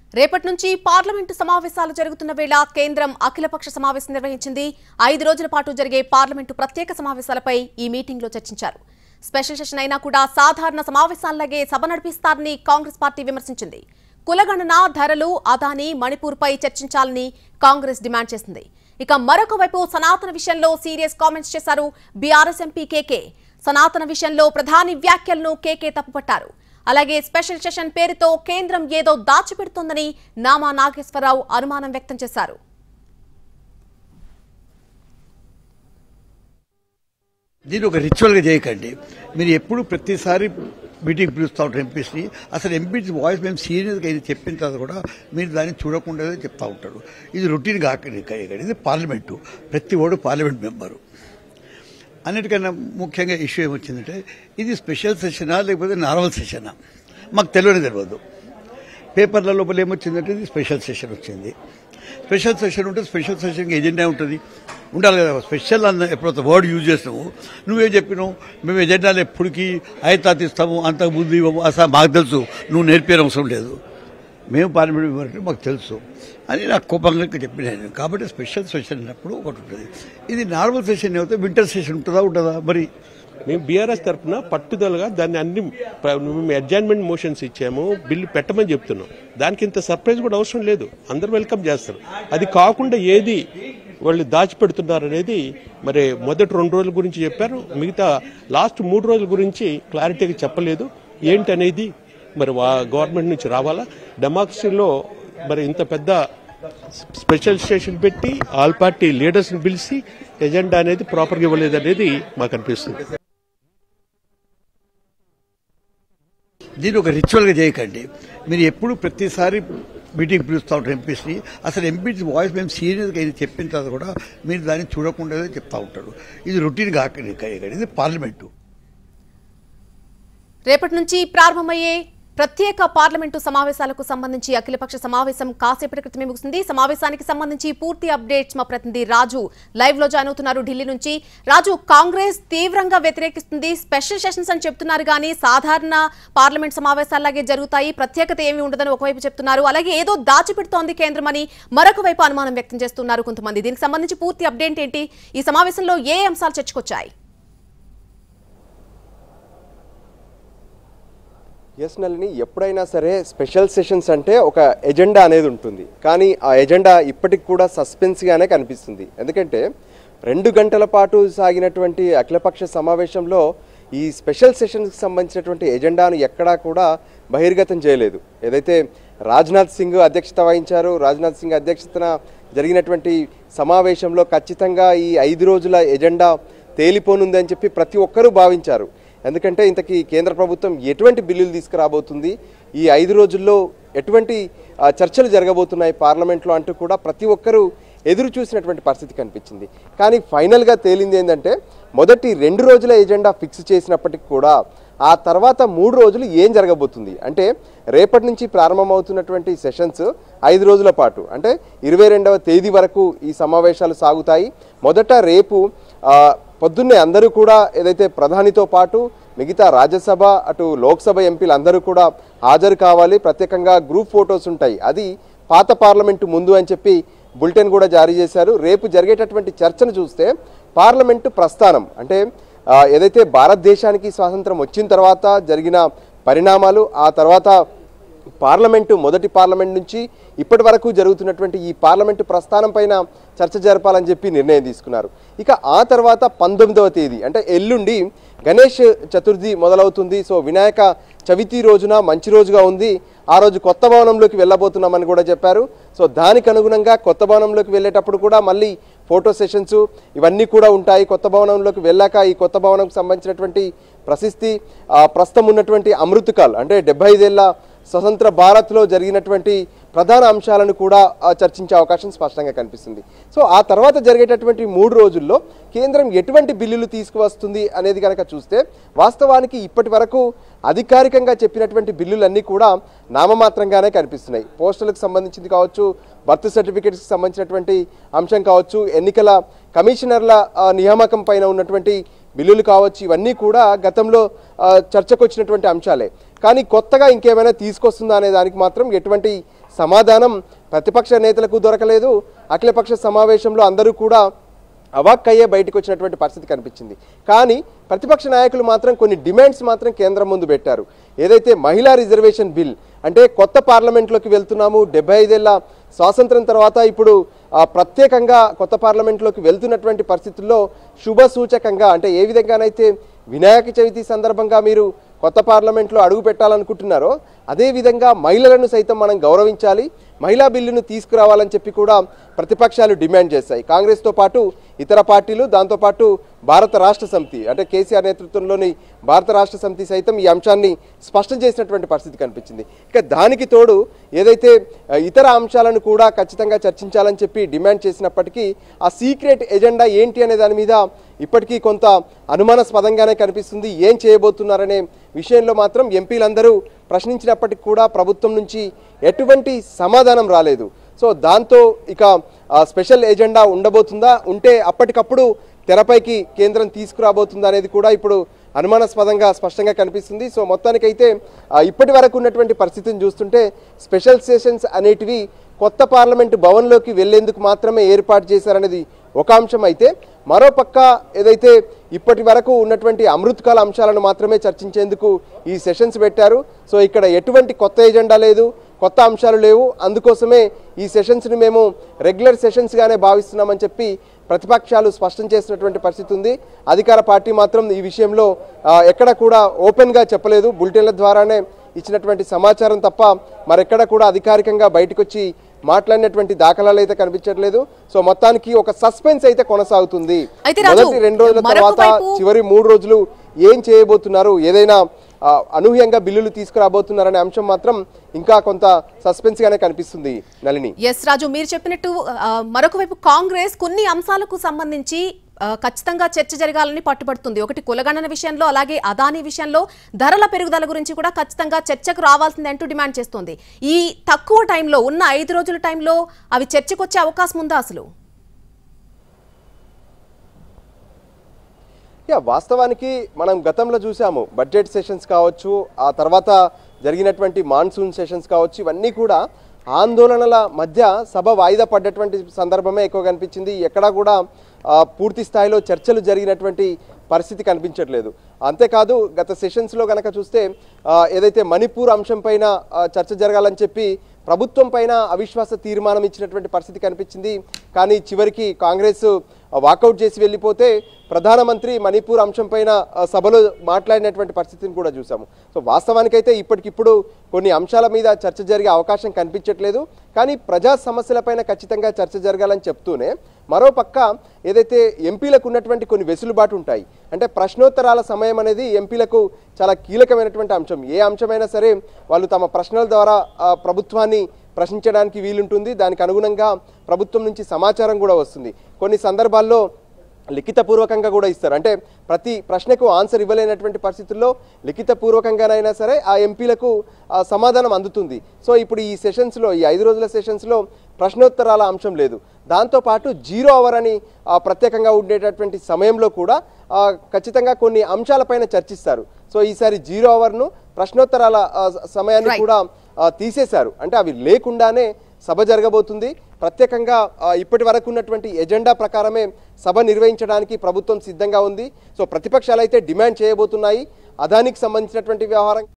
రేపటి నుంచి పార్లమెంటు సమావేశాలు జరుగుతున్న వేళ కేంద్రం అఖిలపక్ష సమావేశం నిర్వహించింది ఐదు రోజుల పాటు జరిగే పార్లమెంటు ప్రత్యేక సమావేశాలపై ఈ మీటింగ్లో చర్చించారు స్పెషల్ సెషన్ అయినా కూడా సాధారణ సమావేశాల్లాగే సభ నడిపిస్తారని కాంగ్రెస్ పార్టీ విమర్శించింది కులగణన ధరలు అదానీ మణిపూర్పై చర్చించాలని కాంగ్రెస్ డిమాండ్ చేసింది ఇక మరొక వైపు సనాతన విషయంలో సీరియస్ కామెంట్స్ చేశారు బీఆర్ఎస్ ఎంపీ కేకే సనాతన విషయంలో ప్రధాని వ్యాఖ్యలను కేకే తప్పుపట్టారు అలాగే స్పెషల్ సెషన్ పేరుతో కేంద్రం ఏదో దాచిపెడుతోందని నామా నాగేశ్వరరావు అనుమానం వ్యక్తం చేశారు దీన్ని ఒక రిచువల్గా చేయకండి మీరు ఎప్పుడు ప్రతిసారి మీటింగ్ పిలుస్తూ ఉంటారు ఎంపీస్ని అసలు ఎంపీస్ వాయిస్ మేము సీరియస్గా ఇది చెప్పిన తర్వాత కూడా మీరు దాన్ని చూడకుండా చెప్తా ఉంటారు ఇది రొటీన్ కాకండి కాకండి. ఇది పార్లమెంటు ప్రతి ఓడు పార్లమెంట్ మెంబరు అన్నిటికన్నా ముఖ్యంగా ఇష్యూ ఏమొచ్చిందంటే ఇది స్పెషల్ సెషనా లేకపోతే నార్మల్ సెషనా మాకు తెలియని తెలియదు పేపర్ల లోపల ఏమొచ్చిందంటే ఇది స్పెషల్ సెషన్ వచ్చింది స్పెషల్ సెషన్ ఉంటే స్పెషల్ సెషన్కి ఎజెండా ఉంటుంది ఉండాలి కదా స్పెషల్ అన్న ఎప్పుడైతే వర్డ్ యూజ్ చేస్తాము నువ్వేం చెప్పినావు మేము ఎజెండాలు ఎప్పటికీ అయితాతి ఇస్తాము అంత బుద్ధి ఇవ్వము అసలు మాకు తెలుసు నువ్వు నేర్పేయడం అవసరం లేదు మేము పార్లమెంట్ మెంబర్ అంటే మాకు తెలుసు అని నాకు కోపంగా చెప్పిన నేను కాబట్టి స్పెషల్ సెషన్ అన్నప్పుడు ఒకటి ఉంటుంది ఇది నార్మల్ సెషన్ అయితే వింటర్ సెషన్ ఉంటుందా ఉంటుందా మరి మేము బీఆర్ఎస్ తరఫున పట్టుదలగా దాన్ని అన్ని ప్ర- మేము అడ్జైన్మెంట్ మోషన్స్ ఇచ్చాము బిల్లు పెట్టమని చెప్తున్నాం దానికి ఇంత సర్ప్రైజ్ కూడా అవసరం లేదు అందరు వెల్కమ్ చేస్తారు అది కాకుండా ఏది వాళ్ళు దాచిపెడుతున్నారు అనేది మరి మొదటి రెండు రోజుల గురించి చెప్పారు మిగతా లాస్ట్ మూడు రోజుల గురించి క్లారిటీగా చెప్పలేదు ఏంటి అనేది మరి వా- గవర్నమెంట్ నుంచి రావాలా డెమోక్రసీలో మరి ఇంత పెద్ద స్పెషల్ స్టేషన్ పెట్టి ఆల్ పార్టీ లీడర్స్ని పిలిచి ఎజెండా అనేది ప్రాపర్గా ఇవ్వలేదు అనేది మాకు అనిపిస్తుంది దీన్ని ఒక రిచువల్గా చేయకండి మీరు ఎప్పుడు ప్రతిసారి మీటింగ్ పిలుస్తూ ఉంటారు ఎంపీస్ని అసలు ఎంపీస్ వాయిస్ మేము సీరియస్గా ఇది చెప్పిన తర్వాత కూడా మీరు దాన్ని చూడకుండా చెప్తా ఉంటారు ఇది రొటీన్ కాకండి కాకండి. ఇది పార్లమెంటు రేపటి నుంచి ప్రారంభమయ్యే ప్రత్యేక పార్లమెంటు సమావేశాలకు సంబంధించి అఖిలపక్ష సమావేశం కాసేపటి క్రితమే ముగిసింది సమావేశానికి సంబంధించి పూర్తి అప్డేట్స్ మా ప్రతినిధి రాజు లైవ్ లో జాయిన్ అవుతున్నారు ఢిల్లీ నుంచి రాజు కాంగ్రెస్ తీవ్రంగా వ్యతిరేకిస్తుంది స్పెషల్ సెషన్స్ అని చెప్తున్నారు కానీ సాధారణ పార్లమెంట్ సమావేశాల్లాగే జరుగుతాయి ప్రత్యేకత ఏమీ ఉండదని ఒకవైపు చెప్తున్నారు అలాగే ఏదో దాచిపెడుతోంది కేంద్రం అని మరొక వైపు అనుమానం వ్యక్తం చేస్తున్నారు కొంతమంది దీనికి సంబంధించి పూర్తి అప్డేట్ ఏంటి ఈ సమావేశంలో ఏ అంశాలు చర్చకొచ్చాయి ఎస్ నల్ని ఎప్పుడైనా సరే స్పెషల్ సెషన్స్ అంటే ఒక ఎజెండా అనేది ఉంటుంది కానీ ఆ ఎజెండా ఇప్పటికి కూడా సస్పెన్స్గానే కనిపిస్తుంది ఎందుకంటే రెండు గంటల పాటు సాగినటువంటి అఖిలపక్ష సమావేశంలో ఈ స్పెషల్ సెషన్స్కి సంబంధించినటువంటి ఎజెండాను ఎక్కడా కూడా బహిర్గతం చేయలేదు ఏదైతే రాజ్నాథ్ సింగ్ అధ్యక్షత వహించారు రాజ్నాథ్ సింగ్ అధ్యక్షతన జరిగినటువంటి సమావేశంలో ఖచ్చితంగా ఈ ఐదు రోజుల ఎజెండా తేలిపోనుందని చెప్పి ప్రతి ఒక్కరూ భావించారు ఎందుకంటే ఇంతకీ కేంద్ర ప్రభుత్వం ఎటువంటి బిల్లులు తీసుకురాబోతుంది ఈ ఐదు రోజుల్లో ఎటువంటి ఆ, చర్చలు జరగబోతున్నాయి పార్లమెంట్లో అంటూ కూడా ప్రతి ఒక్కరూ ఎదురు చూసినటువంటి పరిస్థితి కనిపించింది కానీ ఫైనల్గా తేలింది ఏంటంటే మొదటి రెండు రోజుల ఎజెండా ఫిక్స్ చేసినప్పటికి కూడా ఆ తర్వాత మూడు రోజులు ఏం జరగబోతుంది అంటే రేపటి నుంచి ప్రారంభమవుతున్నటువంటి సెషన్స్ ఐదు రోజుల పాటు అంటే ఇరవై రెండవ తేదీ వరకు ఈ సమావేశాలు సాగుతాయి మొదట రేపు ఆ, పొద్దున్నే అందరూ కూడా ఏదైతే ప్రధానితో పాటు మిగతా రాజ్యసభ అటు లోక్సభ ఎంపీలు అందరూ కూడా హాజరు కావాలి ప్రత్యేకంగా గ్రూప్ ఫొటోస్ ఉంటాయి అది పాత పార్లమెంటు ముందు అని చెప్పి బులెటిన్ కూడా జారీ చేశారు రేపు జరిగేటటువంటి చర్చను చూస్తే పార్లమెంటు ప్రస్థానం అంటే ఆ, ఏదైతే భారతదేశానికి స్వాతంత్రం వచ్చిన తర్వాత జరిగిన పరిణామాలు ఆ తర్వాత పార్లమెంటు మొదటి పార్లమెంట్ నుంచి ఇప్పటి వరకు జరుగుతున్నటువంటి ఈ పార్లమెంటు ప్రస్థానం పైన చర్చ జరపాలని చెప్పి నిర్ణయం తీసుకున్నారు ఇక ఆ తర్వాత పంతొమ్మిదవ తేదీ అంటే ఎల్లుండి గణేష్ చతుర్థి మొదలవుతుంది సో వినాయక చవితి రోజున మంచి రోజుగా ఉంది ఆ రోజు కొత్త భవనంలోకి వెళ్ళబోతున్నామని కూడా చెప్పారు సో దానికి అనుగుణంగా కొత్త భవనంలోకి వెళ్ళేటప్పుడు కూడా మళ్ళీ ఫోటో సెషన్స్ ఇవన్నీ కూడా ఉంటాయి కొత్త భవనంలోకి వెళ్ళాక ఈ కొత్త భవనంకి సంబంధించినటువంటి ప్రశస్తి ఆ, ప్రస్తుతం ఉన్నటువంటి అమృతకాల్ అంటే డెబ్బై ఐదేళ్ల స్వతంత్ర భారత్లో జరిగినటువంటి ప్రధాన అంశాలను కూడా ఆ, చర్చించే అవకాశం స్పష్టంగా కనిపిస్తుంది సో ఆ తర్వాత జరిగేటటువంటి మూడు రోజుల్లో కేంద్రం ఎటువంటి బిల్లులు తీసుకువస్తుంది అనేది కనుక చూస్తే వాస్తవానికి ఇప్పటి వరకు అధికారికంగా చెప్పినటువంటి బిల్లులన్నీ కూడా నామమాత్రంగానే కనిపిస్తున్నాయి పోస్టులకు సంబంధించింది కావచ్చు బర్త్ సర్టిఫికేట్స్కి సంబంధించినటువంటి అంశం కావచ్చు ఎన్నికల కమిషనర్ల ఆ, నియామకం పైన ఉన్నటువంటి బిల్లులు కావచ్చు ఇవన్నీ కూడా గతంలో ఆ, చర్చకు వచ్చినటువంటి అంశాలే కానీ కొత్తగా ఇంకేమైనా తీసుకొస్తుందా అనే దానికి మాత్రం ఎటువంటి సమాధానం ప్రతిపక్ష నేతలకు దొరకలేదు అఖిలపక్ష సమావేశంలో అందరూ కూడా అవాక్కయ్యే బయటకు వచ్చినటువంటి పరిస్థితి కనిపించింది కానీ ప్రతిపక్ష నాయకులు మాత్రం కొన్ని డిమాండ్స్ మాత్రం కేంద్రం ముందు పెట్టారు ఏదైతే మహిళా రిజర్వేషన్ బిల్ అంటే కొత్త పార్లమెంట్లోకి వెళ్తున్నాము డెబ్బై ఐదేళ్ల స్వాతంత్రం తర్వాత ఇప్పుడు ఆ, ప్రత్యేకంగా కొత్త పార్లమెంట్లోకి వెళ్తున్నటువంటి పరిస్థితుల్లో శుభ సూచకంగా అంటే ఏ విధంగానైతే వినాయక చవితి సందర్భంగా మీరు కొత్త పార్లమెంట్లో అడుగు పెట్టాలనుకుంటున్నారో అదేవిధంగా మహిళలను సైతం మనం గౌరవించాలి మహిళా బిల్లును తీసుకురావాలని చెప్పి కూడా ప్రతిపక్షాలు డిమాండ్ చేశాయి కాంగ్రెస్తో పాటు ఇతర పార్టీలు దాంతోపాటు భారత రాష్ట్ర సమితి అంటే కేసీఆర్ నేతృత్వంలోని భారత రాష్ట్ర సమితి సైతం ఈ అంశాన్ని స్పష్టం చేసినటువంటి పరిస్థితి కనిపించింది ఇక దానికి తోడు ఏదైతే ఆ, ఇతర అంశాలను కూడా ఖచ్చితంగా చర్చించాలని చెప్పి డిమాండ్ చేసినప్పటికీ ఆ సీక్రెట్ ఎజెండా ఏంటి అనే దాని మీద ఇప్పటికీ కొంత అనుమానాస్పదంగానే కనిపిస్తుంది ఏం చేయబోతున్నారనే విషయంలో మాత్రం ఎంపీలందరూ ప్రశ్నించినప్పటికీ కూడా ప్రభుత్వం నుంచి ఎటువంటి సమాధానం రాలేదు సో దాంతో ఇక ఆ, స్పెషల్ ఎజెండా ఉండబోతుందా ఉంటే అప్పటికప్పుడు తెరపైకి కేంద్రం తీసుకురాబోతుందా అనేది కూడా ఇప్పుడు అనుమానాస్పదంగా స్పష్టంగా కనిపిస్తుంది సో మొత్తానికైతే ఆ, ఇప్పటి వరకు ఉన్నటువంటి పరిస్థితిని చూస్తుంటే స్పెషల్ సెషన్స్ అనేటివి కొత్త పార్లమెంటు భవన్లోకి వెళ్లేందుకు మాత్రమే ఏర్పాటు చేశారనేది ఒక అంశం అయితే మరోపక్క ఏదైతే ఇప్పటి వరకు ఉన్నటువంటి అమృతకాల అంశాలను మాత్రమే చర్చించేందుకు ఈ సెషన్స్ పెట్టారు సో ఇక్కడ ఎటువంటి కొత్త ఎజెండా లేదు కొత్త అంశాలు లేవు అందుకోసమే ఈ సెషన్స్ని మేము రెగ్యులర్ సెషన్స్గానే భావిస్తున్నామని చెప్పి ప్రతిపక్షాలు స్పష్టం చేసినటువంటి పరిస్థితి ఉంది అధికార పార్టీ మాత్రం ఈ విషయంలో ఆ, ఎక్కడ కూడా ఓపెన్గా చెప్పలేదు బులెటిన్ల ద్వారానే ఇచ్చినటువంటి సమాచారం తప్ప మరెక్కడ కూడా అధికారికంగా బయటకు వచ్చి మాట్లాడినటువంటి దాఖలాలు అయితే కనిపించట్లేదు సో మొత్తానికి ఒక సస్పెన్స్ అయితే కొనసాగుతుంది అయితే రాజు, మొదటి రెండు రోజుల మరొక తర్వాత వైపు- చివరి మూడు రోజులు ఏం చేయబోతున్నారు ఏదైనా ఆ, అనూహ్యంగా బిల్లులు తీసుకురాబోతున్నారనే అంశం మాత్రం ఇంకా కొంత సస్పెన్స్ గానే కనిపిస్తుంది నళిని ఎస్ రాజు మీరు చెప్పినట్టు ఆ, మరొక వైపు కాంగ్రెస్ కొన్ని అంశాలకు సంబంధించి ఆ, ఖచ్చితంగా చర్చ జరగాలని పట్టుబడుతుంది ఒకటి కులగణన విషయంలో అలాగే అదానీ విషయంలో ధరల పెరుగుదల గురించి కూడా ఖచ్చితంగా చర్చకు రావాల్సింది అంటూ డిమాండ్ చేస్తోంది ఈ తక్కువ టైంలో ఉన్న ఐదు రోజుల టైంలో అవి చర్చకు వచ్చే అవకాశం ఉందా అసలు యా వాస్తవానికి మనం గతంలో చూసాము బడ్జెట్ సెషన్స్ కావచ్చు ఆ తర్వాత జరిగినటువంటి మాన్సూన్ సెషన్స్ కావచ్చు ఇవన్నీ కూడా ఆందోళనల మధ్య సభ వాయిదా పడ్డటువంటి సందర్భమే ఎక్కువ కనిపించింది ఎక్కడా కూడా ఆ, పూర్తి స్థాయిలో చర్చలు జరిగినటువంటి పరిస్థితి కనిపించట్లేదు అంతేకాదు గత సెషన్స్లో కనుక చూస్తే ఆ, ఏదైతే మణిపూర్ అంశం పైన ఆ, చర్చ జరగాలని చెప్పి ప్రభుత్వం పైన అవిశ్వాస తీర్మానం ఇచ్చినటువంటి పరిస్థితి కనిపించింది కానీ చివరికి కాంగ్రెస్ వాకౌట్ చేసి వెళ్ళిపోతే ప్రధానమంత్రి మణిపూర్ అంశం పైన ఆ, సభలో మాట్లాడినటువంటి పరిస్థితిని కూడా చూసాము సో వాస్తవానికైతే ఇప్పటికిప్పుడు కొన్ని అంశాల మీద చర్చ జరిగే అవకాశం కనిపించట్లేదు కానీ ప్రజా సమస్యలపైన ఖచ్చితంగా చర్చ జరగాలని చెప్తూనే మరోపక్క ఏదైతే ఎంపీలకు ఉన్నటువంటి కొన్ని వెసులుబాటు ఉంటాయి అంటే ప్రశ్నోత్తరాల సమయం అనేది ఎంపీలకు చాలా కీలకమైనటువంటి అంశం ఏ అంశమైనా సరే వాళ్ళు తమ ప్రశ్నల ద్వారా ఆ, ప్రభుత్వాన్ని ప్రశ్నించడానికి వీలుంటుంది దానికి అనుగుణంగా ప్రభుత్వం నుంచి సమాచారం కూడా వస్తుంది కొన్ని సందర్భాల్లో లిఖితపూర్వకంగా కూడా ఇస్తారు అంటే ప్రతి ప్రశ్నకు ఆన్సర్ ఇవ్వలేనటువంటి పరిస్థితుల్లో లిఖితపూర్వకంగానైనా సరే ఆ ఎంపీలకు ఆ సమాధానం అందుతుంది సో ఇప్పుడు ఈ సెషన్స్లో ఈ ఐదు రోజుల సెషన్స్లో ప్రశ్నోత్తరాల అంశం లేదు దాంతోపాటు జీరో అవర్ అని ఆ, ప్రత్యేకంగా ఉండేటటువంటి సమయంలో కూడా ఆ, ఖచ్చితంగా కొన్ని అంశాలపైన చర్చిస్తారు సో ఈసారి జీరో అవర్ను ప్రశ్నోత్తరాల ఆ, సమయాన్ని Right. కూడా ఆ, తీసేశారు అంటే అవి లేకుండానే సభ జరగబోతుంది ప్రత్యేకంగా ఆ, ఇప్పటి వరకు ఉన్నటువంటి ఎజెండా ప్రకారమే సభ నిర్వహించడానికి ప్రభుత్వం సిద్ధంగా ఉంది సో ప్రతిపక్షాలు అయితే డిమాండ్ చేయబోతున్నాయి అదానికి సంబంధించినటువంటి వ్యవహారం